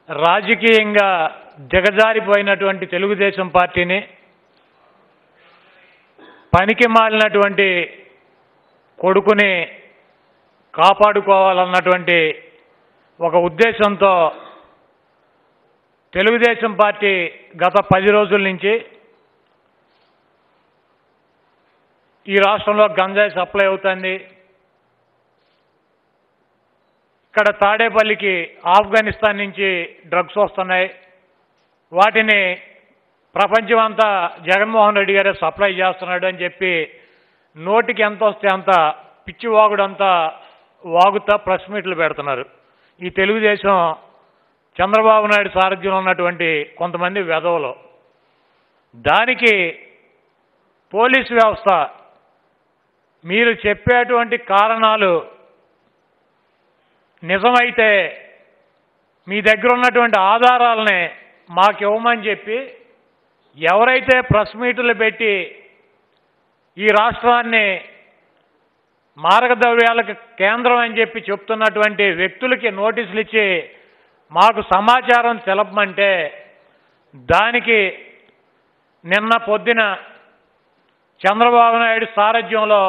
రాజకీయంగా దిగజారిపోయినటువంటి తెలుగుదేశం పార్టీని పనికి మాలినటువంటి కొడుకుని కాపాడుకోవాలన్నటువంటి ఒక ఉద్దేశంతో తెలుగుదేశం పార్టీ గత పది రోజుల నుంచి ఈ రాష్ట్రంలో గంజాయి సప్లై అవుతుంది ఇక్కడ తాడేపల్లికి ఆఫ్ఘనిస్తాన్ నుంచి డ్రగ్స్ వస్తున్నాయి వాటిని ప్రపంచం అంతా జగన్మోహన్ రెడ్డి గారే సప్లై చేస్తున్నాడు అని చెప్పి నోటికి ఎంత వస్తే అంత పిచ్చి వాగుడంతా వాగుతా ప్రెస్ మీట్లు పెడుతున్నారు ఈ తెలుగుదేశం చంద్రబాబు నాయుడు సారథ్యంలో ఉన్నటువంటి కొంతమంది వెధవలు దానికి పోలీసు వ్యవస్థ మీరు చెప్పేటువంటి కారణాలు నిజమైతే మీ దగ్గర ఉన్నటువంటి ఆధారాలని మాకు ఇవ్వమని చెప్పి ఎవరైతే ప్రెస్ మీట్లు పెట్టి ఈ రాష్ట్రాన్ని మార్గద్రవ్యాలకు కేంద్రం అని చెప్పి చెప్తున్నటువంటి వ్యక్తులకి నోటీసులు ఇచ్చి మాకు సమాచారం తెలపమంటే దానికి నిన్న పొద్దున చంద్రబాబు నాయుడు సారథ్యంలో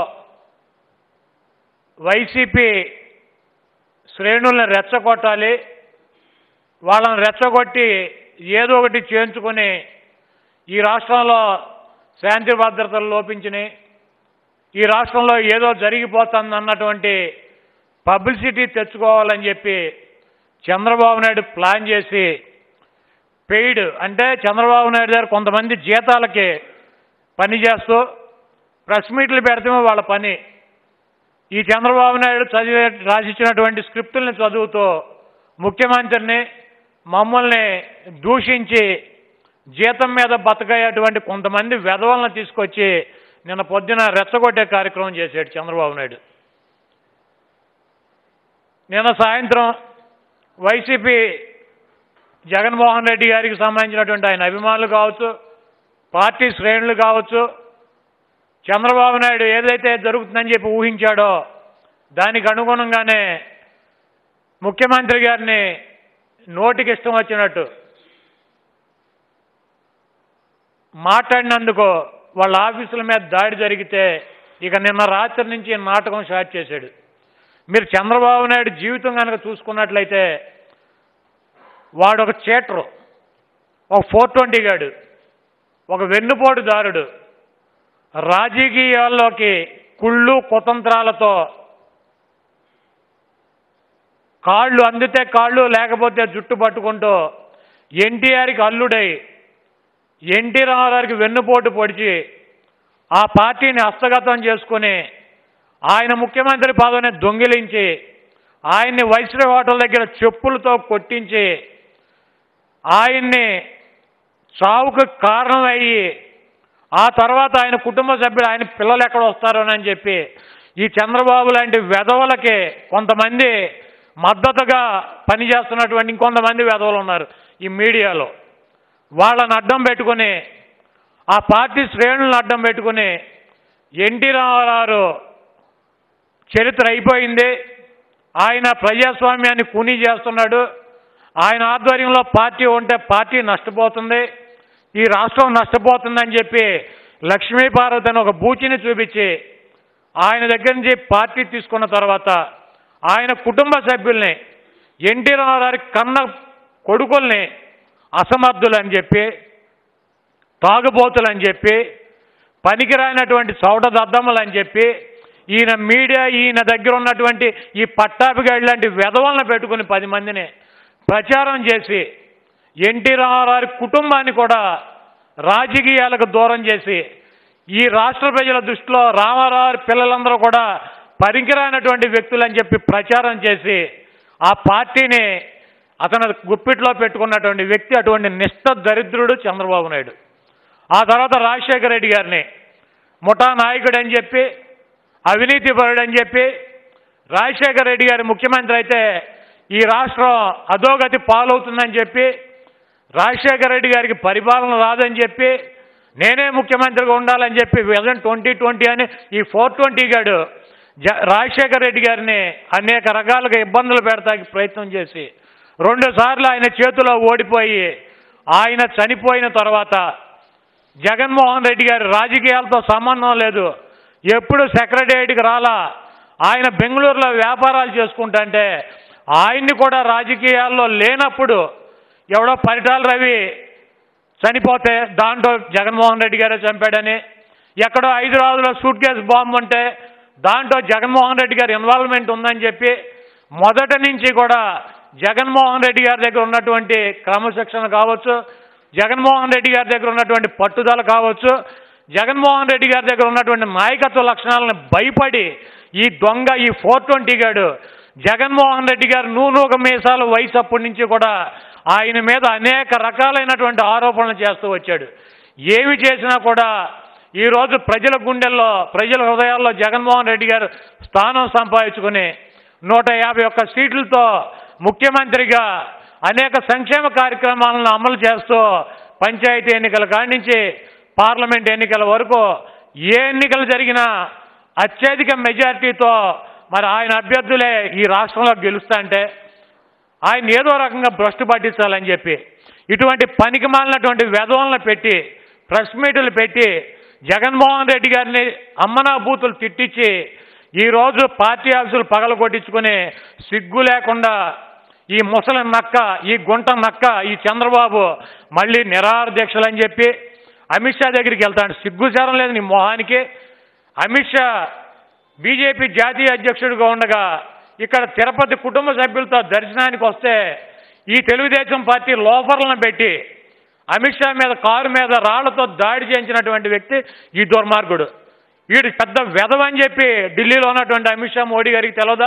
వైసీపీ శ్రేణుల్ని రెచ్చగొట్టాలి వాళ్ళని రెచ్చగొట్టి ఏదో ఒకటి చేయించుకొని ఈ రాష్ట్రంలో శాంతి భద్రతలు లోపించినాయి ఈ రాష్ట్రంలో ఏదో జరిగిపోతుంది అన్నటువంటి పబ్లిసిటీ తెచ్చుకోవాలని చెప్పి చంద్రబాబు నాయుడు ప్లాన్ చేసి పెయిడ్ అంటే చంద్రబాబు నాయుడు గారు కొంతమంది జీతాలకి పని చేస్తూ ప్రెస్ మీట్లు పెడతామే వాళ్ళ పని ఈ చంద్రబాబు నాయుడు చదివే రాసిచ్చినటువంటి స్క్రిప్టుల్ని చదువుతూ ముఖ్యమంత్రిని మమ్మల్ని దూషించి జీతం మీద బతకయ్యేటువంటి కొంతమంది వెధవలను తీసుకొచ్చి నిన్న పొద్దున రెచ్చగొట్టే కార్యక్రమం చేశాడు చంద్రబాబు నాయుడు నిన్న సాయంత్రం వైసీపీ జగన్మోహన్ రెడ్డి గారికి సంబంధించినటువంటి ఆయన అభిమానులు కావచ్చు పార్టీ శ్రేణులు కావచ్చు చంద్రబాబు నాయుడు ఏదైతే జరుగుతుందని చెప్పి ఊహించాడో దానికి అనుగుణంగానే ముఖ్యమంత్రి గారిని నోటికి ఇష్టం వచ్చినట్టు మాట్లాడినందుకు వాళ్ళ ఆఫీసుల మీద దాడి జరిగితే ఇక నిన్న రాత్రి నుంచి ఈ నాటకం స్టార్ట్ చేశాడు మీరు చంద్రబాబు నాయుడు జీవితం కనుక చూసుకున్నట్లయితే వాడు ఒక చీటరు ఒక ఫోర్ ట్వంటీ గాడు ఒక వెన్నుపోటుదారుడు రాజకీయాల్లోకి కుళ్ళు కుతంత్రాలతో కాళ్ళు అందితే కాళ్ళు లేకపోతే జుట్టు పట్టుకుంటూ ఎన్టీఆర్కి అల్లుడై ఎన్టీ రామారావుకి వెన్నుపోటు పొడిచి ఆ పార్టీని హస్తగతం చేసుకుని ఆయన ముఖ్యమంత్రి పదవిని దొంగిలించి ఆయన్ని వైశ్రవ హోటల్ దగ్గర చెప్పులతో కొట్టించి ఆయన్ని చావుకు కారణమయ్యి ఆ తర్వాత ఆయన కుటుంబ సభ్యులు ఆయన పిల్లలు ఎక్కడ వస్తారోనని చెప్పి ఈ చంద్రబాబు లాంటి వెధవలకి కొంతమంది మద్దతుగా పనిచేస్తున్నటువంటి ఇంకొంతమంది వెధవలు ఉన్నారు ఈ మీడియాలో వాళ్ళని అడ్డం పెట్టుకుని ఆ పార్టీ శ్రేణులను అడ్డం పెట్టుకుని ఎన్టీ రామారావు చరిత్ర అయిపోయింది ఆయన ప్రజాస్వామ్యాన్ని కూనీ చేస్తున్నాడు ఆయన ఆధ్వర్యంలో పార్టీ ఉంటే పార్టీ నష్టపోతుంది ఈ రాష్ట్రం నష్టపోతుందని చెప్పి లక్ష్మీపార్వతి అని ఒక బూచిని చూపించి ఆయన దగ్గర నుంచి పార్టీ తీసుకున్న తర్వాత ఆయన కుటుంబ సభ్యుల్ని ఎన్టీ రామారావు కన్న కొడుకుల్ని అసమర్థులని చెప్పి తాగుబోతులని చెప్పి పనికిరానటువంటి చౌట దద్దమ్మలని చెప్పి ఈయన మీడియా ఈయన దగ్గర ఉన్నటువంటి ఈ పట్టాభిగాడి లాంటి వెధవలను పెట్టుకుని పది మందిని ప్రచారం చేసి ఎన్టీ రామారావు కుటుంబాన్ని కూడా రాజకీయాలకు దూరం చేసి ఈ రాష్ట్ర ప్రజల దృష్టిలో రామారావు పిల్లలందరూ కూడా పనికిరానటువంటి వ్యక్తులు అని చెప్పి ప్రచారం చేసి ఆ పార్టీని అతను గుప్పిట్లో పెట్టుకున్నటువంటి వ్యక్తి అటువంటి నిష్ఠ దరిద్రుడు చంద్రబాబు నాయుడు ఆ తర్వాత రాజశేఖర రెడ్డి గారిని ముఠా నాయకుడు అని చెప్పి అవినీతిపరుడు అని చెప్పి రాజశేఖర రెడ్డి గారి ముఖ్యమంత్రి అయితే ఈ రాష్ట్రం అధోగతి పాలవుతుందని చెప్పి రాజశేఖర రెడ్డి గారికి పరిపాలన రాదని చెప్పి నేనే ముఖ్యమంత్రిగా ఉండాలని చెప్పి విజన్ ట్వంటీ ట్వంటీ అని ఈ ఫోర్ ట్వంటీ గాడు జ రాజశేఖర రెడ్డి గారిని అనేక రకాలుగా ఇబ్బందులు పెడతానికి ప్రయత్నం చేసి రెండు సార్లు ఆయన చేతిలో ఓడిపోయి ఆయన చనిపోయిన తర్వాత జగన్మోహన్ రెడ్డి గారి రాజకీయాలతో సంబంధం లేదు ఎప్పుడు సెక్రటేరియట్కి రాలా ఆయన బెంగళూరులో వ్యాపారాలు చేసుకుంటుంటే ఆయన్ని కూడా రాజకీయాల్లో లేనప్పుడు ఎవడో పరిటాల రవి చనిపోతే దాంట్లో జగన్మోహన్ రెడ్డి గారే చంపాడని ఎక్కడో హైదరాబాద్లో సూట్ కేసు బాంబు ఉంటే దాంట్లో జగన్మోహన్ రెడ్డి గారి ఇన్వాల్వ్మెంట్ ఉందని చెప్పి మొదటి నుంచి కూడా జగన్మోహన్ రెడ్డి గారి దగ్గర ఉన్నటువంటి క్రమశిక్షణ కావచ్చు జగన్మోహన్ రెడ్డి గారి దగ్గర ఉన్నటువంటి పట్టుదల కావచ్చు జగన్మోహన్ రెడ్డి గారి దగ్గర ఉన్నటువంటి నాయకత్వ లక్షణాలను భయపడి ఈ దొంగ ఈ ఫోర్ ట్వంటీ గాడు జగన్మోహన్ రెడ్డి గారు నూనూక మీసాల వయసు అప్పటి నుంచి కూడా ఆయన మీద అనేక రకాలైనటువంటి ఆరోపణలు చేస్తూ వచ్చాడు ఏమి చేసినా కూడా ఈరోజు ప్రజల గుండెల్లో ప్రజల హృదయాల్లో జగన్మోహన్ రెడ్డి గారు స్థానం సంపాదించుకుని నూట యాభై ఒక్క సీట్లతో ముఖ్యమంత్రిగా అనేక సంక్షేమ కార్యక్రమాలను అమలు చేస్తూ పంచాయతీ ఎన్నికల కాడి నుంచి పార్లమెంట్ ఎన్నికల వరకు ఏ ఎన్నికలు జరిగినా అత్యధిక మెజారిటీతో మరి ఆయన అభ్యర్థులే ఈ రాష్ట్రంలో గెలుస్తా అంటే ఆయన ఏదో రకంగా భ్రష్టు పట్టించాలని చెప్పి ఇటువంటి పనికి మాలినటువంటి వెధవలను పెట్టి ప్రెస్ మీటులు పెట్టి జగన్మోహన్ రెడ్డి గారిని అమ్మనా బూతులు తిట్టించి ఈరోజు పార్టీ ఆఫీసులు పగల కొట్టించుకుని సిగ్గు లేకుండా ఈ ముసలి నక్క ఈ గుంట నక్క ఈ చంద్రబాబు మళ్ళీ నిరాహార దీక్షలు అని చెప్పి అమిత్ షా దగ్గరికి వెళ్తాడు సిగ్గుచారం లేదు నీ మొహానికి అమిత్ షా బీజేపీ జాతీయ అధ్యక్షుడిగా ఉండగా ఇక్కడ తిరుపతి కుటుంబ సభ్యులతో దర్శనానికి వస్తే ఈ తెలుగుదేశం పార్టీ లోఫర్లను పెట్టి అమిత్ షా మీద కారు మీద రాళ్లతో దాడి చేయించినటువంటి వ్యక్తి ఈ దుర్మార్గుడు వీడు పెద్ద వెధవ అని చెప్పి ఢిల్లీలో ఉన్నటువంటి అమిత్ షా మోడీ గారికి తెలియదా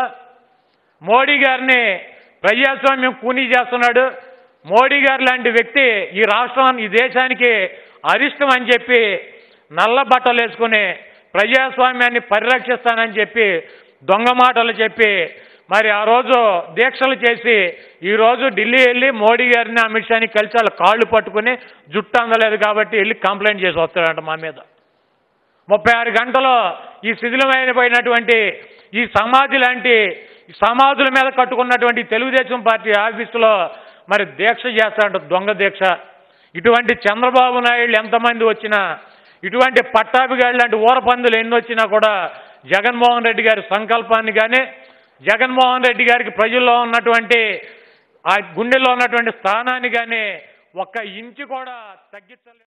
మోడీ గారిని ప్రజాస్వామ్యం కూనీ చేస్తున్నాడు మోడీ గారు లాంటి వ్యక్తి ఈ రాష్ట్రం ఈ దేశానికి అరిష్టం అని చెప్పి నల్ల బట్టలు వేసుకుని ప్రజాస్వామ్యాన్ని పరిరక్షిస్తానని చెప్పి దొంగ మాటలు చెప్పి మరి ఆ రోజు దీక్షలు చేసి ఈ రోజు ఢిల్లీ వెళ్ళి మోడీ గారిని అమిత్ షాని కలిసి వాళ్ళ కాళ్ళు పట్టుకుని జుట్టు అందలేదు కాబట్టి వెళ్ళి కంప్లైంట్ చేసి వస్తాడంట మా మీద ముప్పై ఆరు గంటలు ఈ శిథిలమైనటువంటి ఈ సమాధి లాంటి ఈ సమాధుల మీద కట్టుకున్నటువంటి తెలుగుదేశం పార్టీ ఆఫీసులో మరి దీక్ష చేస్తాడంట దొంగ దీక్ష ఇటువంటి చంద్రబాబు నాయుడు ఎంతమంది వచ్చినా ఇటువంటి పట్టాభిగాళ్ళు లాంటి ఊరపందులు ఎన్ని వచ్చినా కూడా జగన్మోహన్ రెడ్డి గారి సంకల్పాన్ని కానీ జగన్మోహన్ రెడ్డి గారికి ప్రజల్లో ఉన్నటువంటి ఆ గుండెల్లో ఉన్నటువంటి స్థానాన్ని కానీ ఒక్క ఇంచు కూడా తగ్గించలేదు